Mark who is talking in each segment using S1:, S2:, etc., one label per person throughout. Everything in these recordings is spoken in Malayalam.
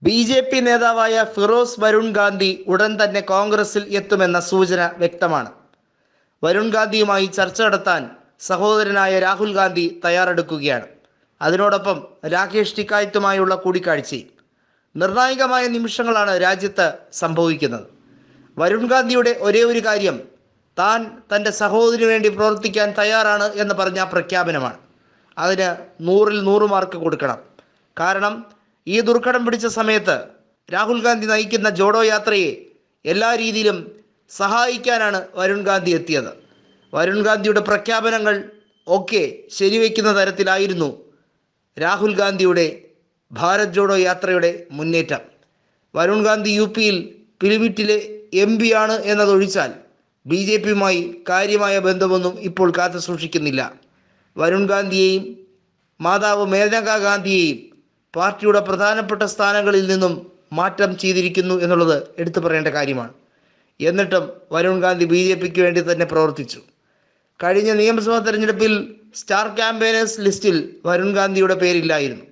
S1: ബി ജെ പി നേതാവായ ഫിറോസ് വരുൺ ഗാന്ധി ഉടൻ തന്നെ കോൺഗ്രസിൽ എത്തുമെന്ന സൂചന വ്യക്തമാണ് വരുൺ ഗാന്ധിയുമായി ചർച്ച നടത്താൻ സഹോദരനായ രാഹുൽ ഗാന്ധി തയ്യാറെടുക്കുകയാണ് അതിനോടൊപ്പം രാകേഷ് ടിക്കായത്തുമായുള്ള കൂടിക്കാഴ്ചയും നിർണായകമായ നിമിഷങ്ങളാണ് രാജ്യത്ത് സംഭവിക്കുന്നത് വരുൺ ഗാന്ധിയുടെ ഒരേ ഒരു കാര്യം താൻ തൻ്റെ സഹോദരിന് വേണ്ടി പ്രവർത്തിക്കാൻ തയ്യാറാണ് എന്ന് പറഞ്ഞ പ്രഖ്യാപനമാണ് അതിന് നൂറിൽ നൂറ് മാർക്ക് കൊടുക്കണം കാരണം ഈ ദുർഘടം പിടിച്ച സമയത്ത് രാഹുൽ ഗാന്ധി നയിക്കുന്ന ജോഡോ യാത്രയെ എല്ലാ രീതിയിലും സഹായിക്കാനാണ് വരുൺ ഗാന്ധി എത്തിയത് വരുൺ ഗാന്ധിയുടെ പ്രഖ്യാപനങ്ങൾ ഒക്കെ ശരിവെക്കുന്ന തരത്തിലായിരുന്നു രാഹുൽ ഗാന്ധിയുടെ ഭാരത് ജോഡോ യാത്രയുടെ മുന്നേറ്റം വരുൺ ഗാന്ധി യു പിയിൽ പിലിഭിറ്റിലെ എം പി ആണ് എന്നതൊഴിച്ചാൽ ബി ജെ പിയുമായി കാര്യമായ ബന്ധമൊന്നും ഇപ്പോൾ കാത്തു സൂക്ഷിക്കുന്നില്ല വരുൺ ഗാന്ധിയെയും മാതാവ് മേനകാ ഗാന്ധിയെയും പാർട്ടിയുടെ പ്രധാനപ്പെട്ട സ്ഥാനങ്ങളിൽ നിന്നും മാറ്റം ചെയ്തിരിക്കുന്നു എന്നുള്ളത് എടുത്തു പറയേണ്ട കാര്യമാണ് എന്നിട്ടും വരുൺ ഗാന്ധി ബി ജെ പിക്ക് വേണ്ടി തന്നെ പ്രവർത്തിച്ചു കഴിഞ്ഞ നിയമസഭാ തെരഞ്ഞെടുപ്പിൽ സ്റ്റാർ ക്യാമ്പയിനേഴ്സ് ലിസ്റ്റിൽ വരുൺ ഗാന്ധിയുടെ പേരില്ലായിരുന്നു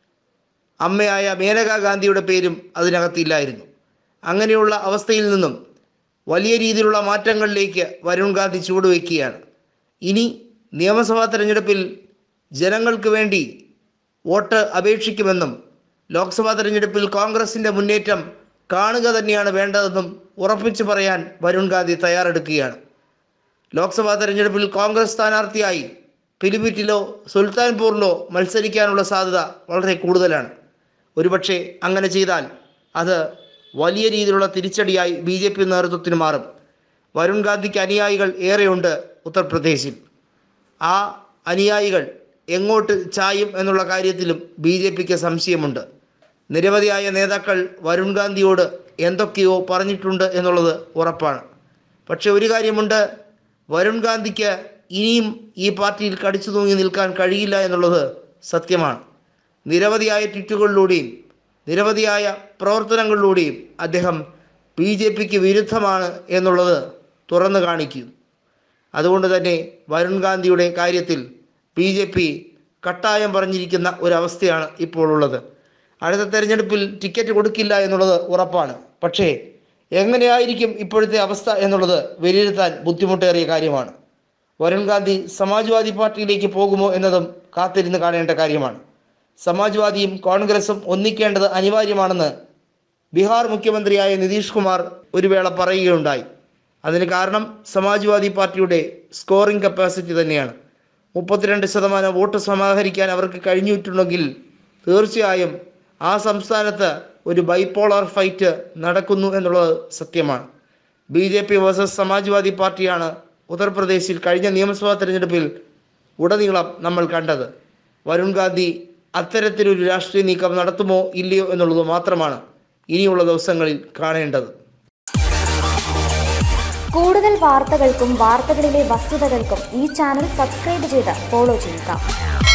S1: അമ്മയായ മേനകാ ഗാന്ധിയുടെ പേരും അതിനകത്തില്ലായിരുന്നു അങ്ങനെയുള്ള അവസ്ഥയിൽ നിന്നും വലിയ രീതിയിലുള്ള മാറ്റങ്ങളിലേക്ക് വരുൺ ഗാന്ധി ചുവടുവെക്കുകയാണ് ഇനി നിയമസഭാ തെരഞ്ഞെടുപ്പിൽ ജനങ്ങൾക്ക് വേണ്ടി വോട്ട് അപേക്ഷിക്കുമെന്നും ലോക്സഭാ തെരഞ്ഞെടുപ്പിൽ കോൺഗ്രസിൻ്റെ മുന്നേറ്റം കാണുക തന്നെയാണ് വേണ്ടതെന്നും ഉറപ്പിച്ചു പറയാൻ വരുൺ ഗാന്ധി തയ്യാറെടുക്കുകയാണ് ലോക്സഭാ തെരഞ്ഞെടുപ്പിൽ കോൺഗ്രസ് സ്ഥാനാർത്ഥിയായി പിലിഭിറ്റിലോ സുൽത്താൻപൂറിലോ മത്സരിക്കാനുള്ള സാധ്യത വളരെ കൂടുതലാണ് ഒരുപക്ഷെ അങ്ങനെ ചെയ്താൽ അത് വലിയ രീതിയിലുള്ള തിരിച്ചടിയായി ബി ജെ പി നേതൃത്വത്തിന് മാറും വരുൺ ഗാന്ധിക്ക് അനുയായികൾ ഏറെയുണ്ട് ഉത്തർപ്രദേശിൽ ആ അനുയായികൾ എങ്ങോട്ട് ചായും എന്നുള്ള കാര്യത്തിലും ബി ജെ പിക്ക് സംശയമുണ്ട് നിരവധിയായ നേതാക്കൾ വരുൺ ഗാന്ധിയോട് എന്തൊക്കെയോ പറഞ്ഞിട്ടുണ്ട് എന്നുള്ളത് ഉറപ്പാണ് പക്ഷെ ഒരു കാര്യമുണ്ട് വരുൺ ഗാന്ധിക്ക് ഇനിയും ഈ പാർട്ടിയിൽ കടിച്ചു തൂങ്ങി നിൽക്കാൻ കഴിയില്ല എന്നുള്ളത് സത്യമാണ് നിരവധിയായ ട്വിറ്റുകളിലൂടെയും നിരവധിയായ പ്രവർത്തനങ്ങളിലൂടെയും അദ്ദേഹം ബി ജെ പിക്ക് വിരുദ്ധമാണ് എന്നുള്ളത് തുറന്നു കാണിക്കും അതുകൊണ്ട് തന്നെ വരുൺ ഗാന്ധിയുടെ കാര്യത്തിൽ ബി ജെ പി കട്ടായം പറഞ്ഞിരിക്കുന്ന ഒരവസ്ഥയാണ് ഇപ്പോൾ ഉള്ളത് അടുത്ത തെരഞ്ഞെടുപ്പിൽ ടിക്കറ്റ് കൊടുക്കില്ല എന്നുള്ളത് ഉറപ്പാണ് പക്ഷേ എങ്ങനെയായിരിക്കും ഇപ്പോഴത്തെ അവസ്ഥ എന്നുള്ളത് വിലയിരുത്താൻ ബുദ്ധിമുട്ടേറിയ കാര്യമാണ് വരുൺ ഗാന്ധി സമാജ്വാദി പാർട്ടിയിലേക്ക് പോകുമോ എന്നതും കാത്തിരുന്ന് കാണേണ്ട കാര്യമാണ് സമാജ്വാദിയും കോൺഗ്രസും ഒന്നിക്കേണ്ടത് അനിവാര്യമാണെന്ന് ബീഹാർ മുഖ്യമന്ത്രിയായ നിതീഷ് കുമാർ ഒരു വേള പറയുകയുണ്ടായി അതിന് കാരണം സമാജ്വാദി പാർട്ടിയുടെ സ്കോറിംഗ് കപ്പാസിറ്റി തന്നെയാണ് മുപ്പത്തിരണ്ട് ശതമാനം വോട്ട് സമാഹരിക്കാൻ അവർക്ക് കഴിഞ്ഞിട്ടുണ്ടെങ്കിൽ തീർച്ചയായും ആ സംസ്ഥാനത്ത് ഒരു ബൈപ്പോളർ ഫൈറ്റ് നടക്കുന്നു എന്നുള്ളത് സത്യമാണ് B J P versus Samajwadi പാർട്ടിയാണ് ഉത്തർപ്രദേശിൽ കഴിഞ്ഞ നിയമസഭാ തെരഞ്ഞെടുപ്പിൽ ഉടനീളം നമ്മൾ കണ്ടത് വരുൺ ഗാന്ധി അത്തരത്തിലൊരു രാഷ്ട്രീയ നീക്കം നടത്തുമോ ഇല്ലയോ എന്നുള്ളത് മാത്രമാണ് ഇനിയുള്ള ദിവസങ്ങളിൽ കാണേണ്ടത്
S2: കൂടുതൽ വാർത്തകൾക്കും വാർത്തകളിലെ വസ്തുതകൾക്കും ഈ ചാനൽ സബ്സ്ക്രൈബ് ചെയ്ത് ഫോളോ ചെയ്യുക